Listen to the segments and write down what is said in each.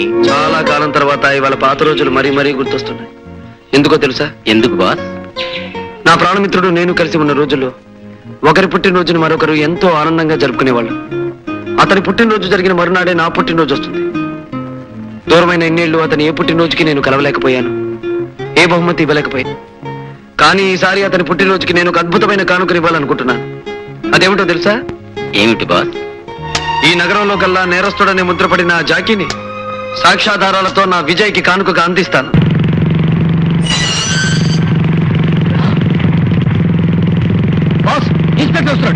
చాలా కాలం తర్వాత ఇవాళ పాత రోజులు మరీ మరీ గుర్తొస్తున్నాయి ఎందుకో తెలుసా ఎందుకు బాస్ నా ప్రాణమిత్రుడు నేను కలిసి ఉన్న రోజుల్లో ఒకరి పుట్టినరోజుని మరొకరు ఎంతో ఆనందంగా జరుపుకునేవాళ్ళం అతని పుట్టినరోజు జరిగిన మరునాడే నా పుట్టినరోజు వస్తుంది దూరమైన ఎన్నేళ్లు అతని ఏ పుట్టినరోజుకి నేను కలవలేకపోయాను ఏ బహుమతి ఇవ్వలేకపోయాను కానీ ఈసారి అతని పుట్టినరోజుకి నేను ఒక అద్భుతమైన కానుకని ఇవ్వాలనుకుంటున్నాను అదేమిటో తెలుసా ఏమిటి బాస్ ఈ నగరంలో కల్లా నేరస్తుడనే ముద్రపడిన ఆ జాకీని సాక్ష్యాధారాలతో నా విజయ్కి కానుకగా అందిస్తాను బాస్ ఇన్స్పెక్టర్ వస్తున్నాడు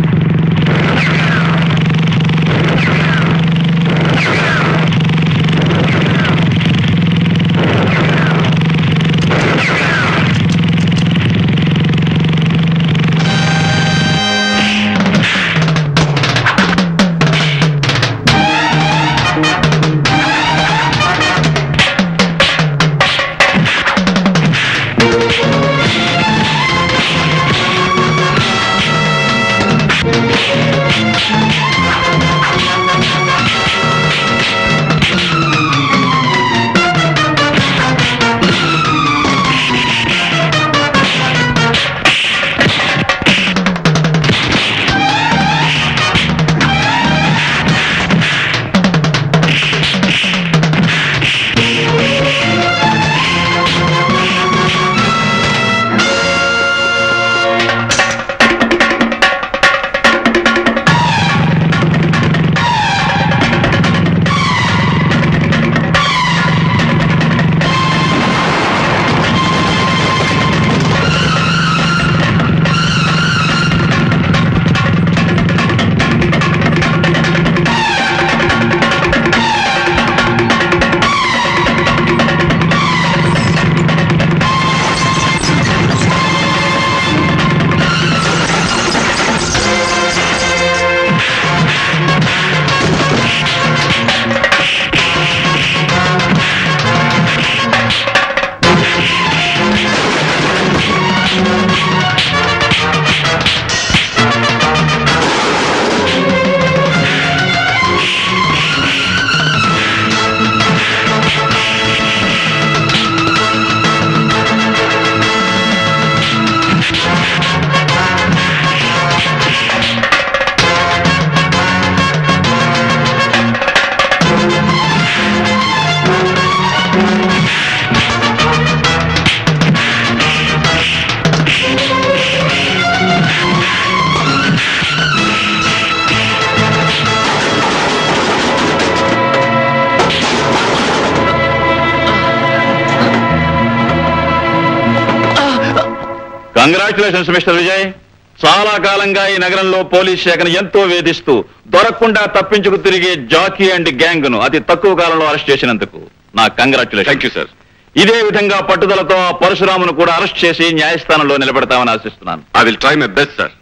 కంగ్రాచులేషన్స్ మిస్టర్ విజయ్ చాలా కాలంగా ఈ నగరంలో పోలీస్ శాఖను ఎంతో వేధిస్తూ దొరకకుండా తప్పించుకు తిరిగే జాకీ అండ్ గ్యాంగ్ ను అతి తక్కువ కాలంలో అరెస్ట్ చేసినందుకు నా కంగ్రాచులేషన్ థ్యాంక్ యూ సార్ ఇదే విధంగా పట్టుదలతో ఆ పరశురామును కూడా అరెస్ట్ చేసి న్యాయస్థానంలో నిలబెడతామని ఆశిస్తున్నాను I will try my best sir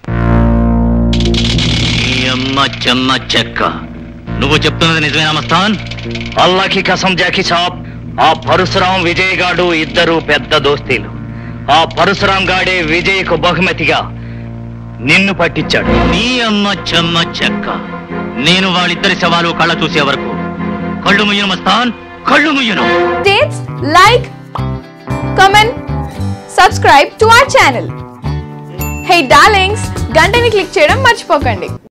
ఈ అమ్మ చెమ్మ చెక్క నువ్వు చెప్తున్నది నిజమేనా మస్తాన్ అల్లాకి కసం జాకి సాబ్ ఆ పరశురాం విజయ్ గాడు ఇద్దరు పెద్ద దోస్తీలు ఆ పరశురాం గాడే విజయ్కు బహుమతిగా నిన్ను పట్టించాడు నీ అమ్మ చెమ్మ చెక్క నేను వాళ్ళిద్దరి శవాలు కళ్ళ చూసే వరకు కళ్ళు ముయ్యను మస్తాన్ కళ్ళు ముయ్యను updates, like, comment, subscribe to our channel. Hey darlings, గంటని click చేయడం మర్చిపోకండి